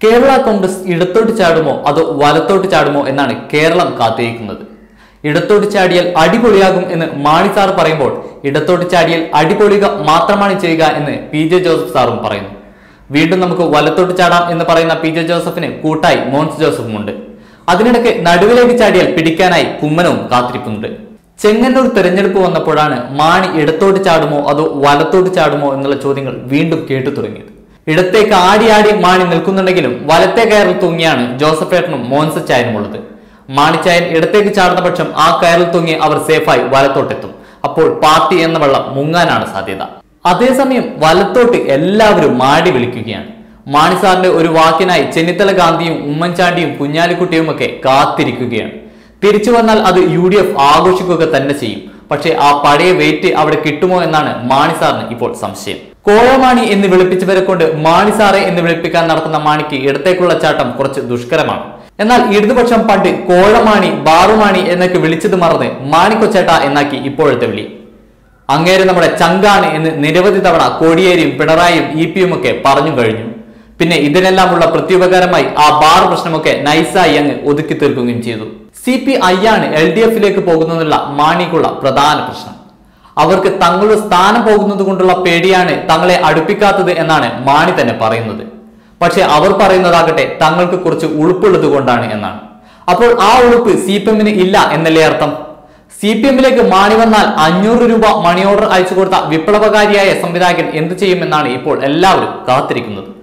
കേരള കോൺഗ്രസ് ഇടത്തോട്ട് ചാടുമോ അതോ വലത്തോട്ട് ചാടുമോ എന്നാണ് കേരളം കാത്തിരിക്കുന്നത് ഇടത്തോട്ട് ചാടിയാൽ അടിപൊളിയാകും എന്ന് മാണി സാർ പറയുമ്പോൾ ഇടത്തോട്ട് ചാടിയാൽ അടിപൊളിക മാത്രമാണ് ചെയ്യുക എന്ന് പി ജെ ജോസഫ് സാറും പറയുന്നു വീണ്ടും നമുക്ക് വലത്തോട്ട് ചാടാം എന്ന് പറയുന്ന പി ജെ ജോസഫിന് കൂട്ടായി മോൻസ് ജോസഫും ഉണ്ട് അതിനിടയ്ക്ക് നടുവിലേക്ക് ചാടിയാൽ പിടിക്കാനായി കുമ്മനവും കാത്തിരിക്കുന്നുണ്ട് ചെങ്ങന്നൂർ തെരഞ്ഞെടുപ്പ് വന്നപ്പോഴാണ് മാണി ഇടത്തോട്ട് ചാടുമോ അതോ വലത്തോട്ട് ചാടുമോ എന്നുള്ള ചോദ്യങ്ങൾ വീണ്ടും കേട്ടു തുടങ്ങിയത് ഇടത്തേക്ക് ആടി ആടി മാണി നിൽക്കുന്നുണ്ടെങ്കിലും വലത്തെ കയറിൽ തൂങ്ങിയാണ് ജോസഫ് ഏട്ടനും മോൻസച്ചായനും ഉള്ളത് മാണിച്ചായൻ ഇടത്തേക്ക് ചാടുന്ന പക്ഷം ആ കയറിൽ തൂങ്ങി അവർ സേഫായി വലത്തോട്ടെത്തും അപ്പോൾ പാർട്ടി എന്ന വെള്ളം മുങ്ങാനാണ് സാധ്യത അതേസമയം വലത്തോട്ട് എല്ലാവരും മാടി വിളിക്കുകയാണ് മാണി സാറിന്റെ ഒരു വാക്കിനായി ചെന്നിത്തല ഗാന്ധിയും ഉമ്മൻചാണ്ടിയും കുഞ്ഞാലിക്കുട്ടിയും ഒക്കെ കാത്തിരിക്കുകയാണ് തിരിച്ചു വന്നാൽ അത് യു ഡി എഫ് ആഘോഷിക്കുക തന്നെ ചെയ്യും പക്ഷേ ആ പഴയ വെയിറ്റ് അവിടെ കിട്ടുമോ എന്നാണ് മാണി സാറിന് ഇപ്പോൾ സംശയം കോഴമാണി എന്ന് വിളിപ്പിച്ചവരെ കൊണ്ട് മാണി സാറെ എന്ന് വിളിപ്പിക്കാൻ നടത്തുന്ന മാണിക്ക് ഇടത്തേക്കുള്ള ചാട്ടം കുറച്ച് ദുഷ്കരമാണ് എന്നാൽ ഇടതുപക്ഷം പണ്ട് കോഴമാണി ബാറുമാണി എന്നൊക്കെ വിളിച്ചത് മറന്ന് മാണിക്കൊച്ചേട്ട എന്നാക്കി ഇപ്പോഴത്തെ വിളി അങ്ങേര് നമ്മുടെ ചങ്കാണ് എന്ന് നിരവധി തവണ കോടിയേരിയും പിണറായിയും ഇ പിയും ഒക്കെ പറഞ്ഞു കഴിഞ്ഞു പിന്നെ ഇതിനെല്ലാമുള്ള പ്രത്യുപകാരമായി ആ ബാർ പ്രശ്നമൊക്കെ നൈസായി അങ്ങ് ഒതുക്കി തീർക്കുകയും ചെയ്തു സി പി ഐ ആണ് എൽ ഡി എഫിലേക്ക് പോകുന്നതിനുള്ള മാണിക്കുള്ള പ്രധാന പ്രശ്നം അവർക്ക് തങ്ങളുടെ സ്ഥാനം പോകുന്നത് കൊണ്ടുള്ള പേടിയാണ് തങ്ങളെ അടുപ്പിക്കാത്തത് എന്നാണ് മാണി തന്നെ പറയുന്നത് പക്ഷെ അവർ പറയുന്നതാകട്ടെ തങ്ങൾക്ക് കുറച്ച് ഉളുപ്പുള്ളത് കൊണ്ടാണ് എന്നാണ് അപ്പോൾ ആ ഉളുപ്പ് സി പി എമ്മിന് ഇല്ല എന്നല്ലേ അർത്ഥം സി പി എമ്മിലേക്ക് മാണി വന്നാൽ അഞ്ഞൂറ് രൂപ മണി ഓർഡർ അയച്ചു കൊടുത്ത വിപ്ലവകാരിയായ സംവിധായകൻ എന്തു ചെയ്യുമെന്നാണ് ഇപ്പോൾ എല്ലാവരും കാത്തിരിക്കുന്നത്